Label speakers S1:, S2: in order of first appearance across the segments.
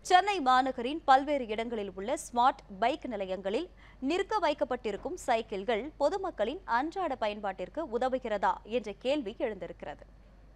S1: சென்னை மாநகரின் பல்வேறு இடங்களில் உள்ள ஸ்மார்ட் பைக் நிலையங்களில் நிற்க வைக்கப்பட்டிருக்கும் சைக்கிள்கள் பொதுமக்களின் அன்றாட பயன்பாட்டிற்கு உதவுகிறதா என்ற கேள்வி எழுந்திருக்கிறது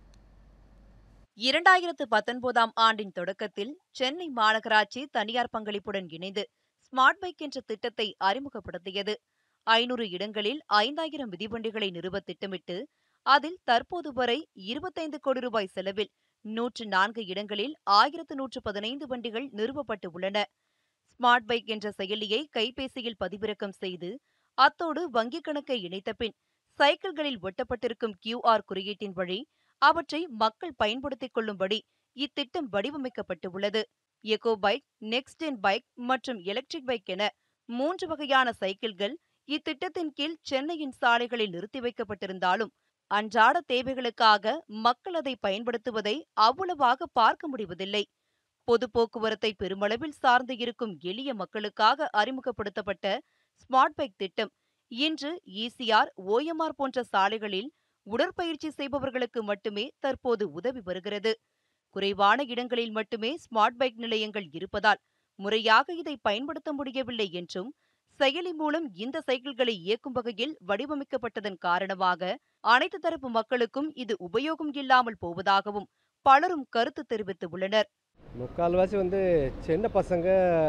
S2: இரண்டாயிரத்து பத்தொன்பதாம் ஆண்டின் தொடக்கத்தில் சென்னை மாநகராட்சி தனியார் பங்களிப்புடன் இணைந்து ஸ்மார்ட் பைக் என்ற திட்டத்தை அறிமுகப்படுத்தியது ஐநூறு இடங்களில் ஐந்தாயிரம் மிதிவண்டிகளை நிறுவ திட்டமிட்டு அதில் தற்போது வரை இருபத்தைந்து கோடி ரூபாய் செலவில் நூற்று நான்கு இடங்களில் ஆயிரத்து நூற்று பதினைந்து வண்டிகள் நிறுவப்பட்டு உள்ளன ஸ்மார்ட் பைக் என்ற செயலியை கைபேசியில் பதிவிறக்கம் செய்து அத்தோடு வங்கிக் கணக்கை இணைத்த பின் சைக்கிள்களில் ஒட்டப்பட்டிருக்கும் கியூஆர் குறியீட்டின் வழி அவற்றை மக்கள் பயன்படுத்திக் கொள்ளும்படி இத்திட்டம் வடிவமைக்கப்பட்டு உள்ளது eco bike next gen bike மற்றும் எலக்ட்ரிக் பைக் என மூன்று வகையான சைக்கிள்கள் இத்திட்டத்தின் கீழ் சென்னையின் சாலைகளில் நிறுத்தி வைக்கப்பட்டிருந்தாலும் அன்றாட தேவைகளுக்காக மக்கள் அதை பயன்படுத்துவதை அவ்வளவாக பார்க்க முடிவதில்லை பொது போக்குவரத்தை பெருமளவில் சார்ந்து இருக்கும் எளிய மக்களுக்காக அறிமுகப்படுத்தப்பட்ட ஸ்மார்ட் பைக் திட்டம் இன்று ஈசிஆர் ஓஎம்ஆர் போன்ற சாலைகளில் உடற்பயிற்சி செய்பவர்களுக்கு மட்டுமே தற்போது உதவி வருகிறது குறைவான இடங்களில் மட்டுமே ஸ்மார்ட் பைக் நிலையங்கள் இருப்பதால் முறையாக இதை பயன்படுத்த முடியவில்லை என்றும் செயலி மூலம் இந்த சைக்கிள்களை இயக்கும் வகையில் வடிவமைக்கப்பட்டதன் காரணமாக அனைத்து தரப்பு மக்களுக்கும் இது உபயோகம் இல்லாமல் போவதாகவும் பலரும் கருத்து தெரிவித்து உள்ளனர்
S3: முக்கால்வாசி வந்து சின்ன பசங்க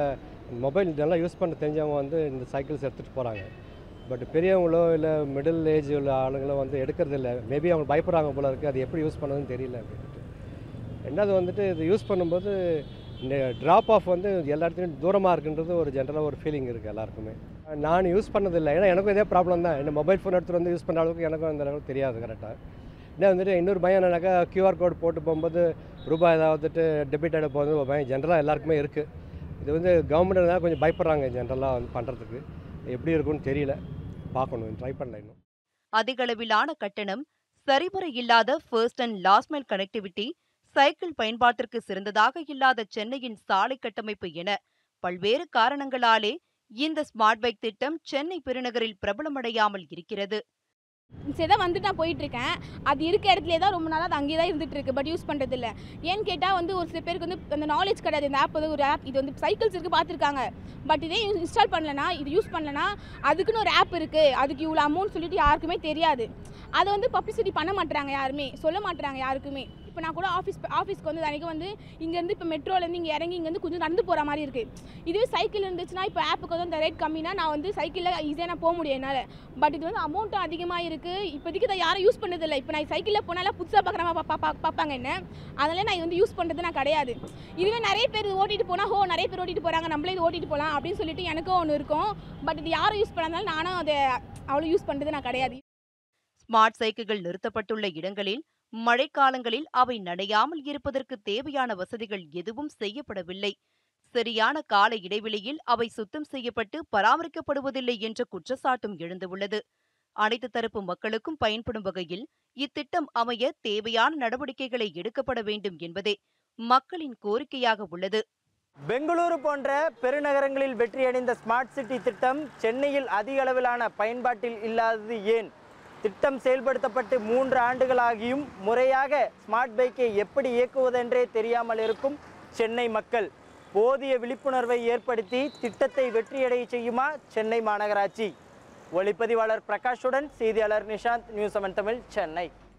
S3: மொபைல் நல்லா யூஸ் பண்ண தெரிஞ்சவங்க வந்து இந்த சைக்கிள்ஸ் எடுத்துகிட்டு போகிறாங்க பட் பெரியவங்களோ இல்லை மிடில் ஏஜ் உள்ள ஆளுங்களோ வந்து எடுக்கிறது இல்லை மேபி அவங்க பயப்படுறாங்க போல இருக்குது அது எப்படி யூஸ் பண்ணதுன்னு தெரியல அப்படின்ட்டு ரெண்டாவது வந்துட்டு இது யூஸ் பண்ணும்போது இந்த ட்ராப் ஆஃப் வந்து எல்லா இடத்துலையும் தூரமாக இருக்குன்றது ஒரு ஜென்ரலாக ஒரு ஃபீலிங் இருக்குது எல்லாருக்குமே நான் யூஸ் பண்ணதில்லை ஏன்னா எனக்கும் இதே ப்ராப்ளம் தான் என்ன மொபைல் ஃபோன் எடுத்துகிட்டு வந்து யூஸ் பண்ணுற அளவுக்கு எனக்கும் அந்த அளவுக்கு தெரியாது கரெக்டாக என்ன வந்துட்டு இன்னொரு பயம் என்னன்னாக்கா கியூஆர் கோட் போட்டு போகும்போது ரூபாய் ஏதாவது வந்துட்டு டெபிட் ஆகிட போகுது ஒரு பயம் ஜென்ரலாக எல்லாருக்குமே இருக்குது இது வந்து கவர்மெண்ட் தான் கொஞ்சம் பயப்படுறாங்க ஜென்ரலாக வந்து பண்ணுறதுக்கு எப்படி இருக்கும்னு தெரியல பார்க்கணும் ட்ரை பண்ணல இன்னும்
S2: அதிகளவிலான கட்டணம் சரிவர இல்லாத first and last mile connectivity cycle பயன்பாட்டிற்கு சிறந்ததாக இல்லாத சென்னையின் சாலை கட்டமைப்பு என பல்வேறு காரணங்களாலே இந்த ஸ்மார்ட் பைக் திட்டம் சென்னை பெருநகரில் பிரபலமடையாமல் இருக்கிறது
S4: சரி தான் வந்துட்டு நான் போயிட்டு இருக்கேன் அது இருக்க இடத்துல தான் ரொம்ப நாளாக அது அங்கேயே தான் இருந்துட்டு இருக்கு பட் யூஸ் பண்ணுறது இல்லை ஏன்னு கேட்டால் வந்து ஒரு சில பேருக்கு வந்து அந்த நாலேஜ் கிடையாது இந்த ஆப் வந்து ஒரு ஆப் இது வந்து சைக்கிள்ஸ் இருக்குது பார்த்துருக்காங்க பட் இதே இன்ஸ்டால் பண்ணலனா இது யூஸ் பண்ணலனா அதுக்குன்னு ஒரு ஆப் இருக்குது அதுக்கு இவ்வளோ அமௌண்ட் சொல்லிட்டு யாருக்குமே தெரியாது அதை வந்து பப்ளிசிட்டி பண்ண மாட்டுறாங்க யாருமே சொல்ல மாட்டுறாங்க யாருக்குமே இப்போ நான் கூட ஆஃபீஸ் ஆஃபீஸ்க்கு வந்து அன்றைக்கி வந்து இங்கேருந்து இப்போ மெட்ரோலேருந்து இங்கே இறங்கி இங்கேருந்து கொஞ்சம் நடந்து போகிற மாதிரி இருக்குது இதுவே சைக்கிள் இருந்துச்சுன்னா இப்போ ஆப்புக்கு வந்து அந்த ரேட் கம்மினா நான் வந்து சைக்கிளில் ஈஸியாக நான் போக முடியும் என்னால் பட் இது வந்து அமௌண்ட்டும் அதிகமாக இருக்குது இப்போதைக்கு இதை யாரும் யூஸ் பண்ணதில்லை இப்போ நான் சைக்கிளில் போனாலும் புதுசாக பார்க்குறவங்க பார்ப்பாங்க என்ன அதனால நான் இது வந்து யூஸ் பண்ணுறது நான் கிடையாது இதுவே நிறைய பேர் இது ஓட்டிட்டு போனால் ஹோ நிறைய பேர் ஓட்டிட்டு போகிறாங்க நம்மளே இது ஓட்டிட்டு போகலாம் அப்படின்னு சொல்லிட்டு எனக்கும் ஒன்று இருக்கும் பட் இது யாரும் யூஸ் பண்ணாதனால நானும் அதை அவ்வளோ யூஸ் பண்ணுறது நான் கிடையாது
S2: ஸ்மார்ட் சைக்கிள்கள் நிறுத்தப்பட்டுள்ள இடங்களில் மழைக்காலங்களில் அவை நனையாமல் இருப்பதற்கு தேவையான வசதிகள் எதுவும் செய்யப்படவில்லை சரியான கால இடைவெளியில் அவை சுத்தம் செய்யப்பட்டு பராமரிக்கப்படுவதில்லை என்ற குற்றச்சாட்டும் எழுந்துள்ளது அனைத்து தரப்பு மக்களுக்கும் பயன்படும் வகையில் இத்திட்டம் அமைய தேவையான நடவடிக்கைகளை எடுக்கப்பட வேண்டும் என்பதே மக்களின் கோரிக்கையாக உள்ளது
S5: பெங்களூரு போன்ற பெருநகரங்களில் வெற்றியடைந்த ஸ்மார்ட் சிட்டி திட்டம் சென்னையில் அதிக அளவிலான பயன்பாட்டில் இல்லாதது ஏன் திட்டம் செயல்படுத்தப்பட்டு மூன்று ஆண்டுகளாகியும் முறையாக ஸ்மார்ட் பைக்கை எப்படி இயக்குவதென்றே தெரியாமல் இருக்கும் சென்னை மக்கள் போதிய விழிப்புணர்வை ஏற்படுத்தி திட்டத்தை வெற்றியடைய செய்யுமா சென்னை மாநகராட்சி ஒளிப்பதிவாளர் பிரகாஷுடன் செய்தியாளர் நிஷாந்த் நியூஸ் செவன் தமிழ் சென்னை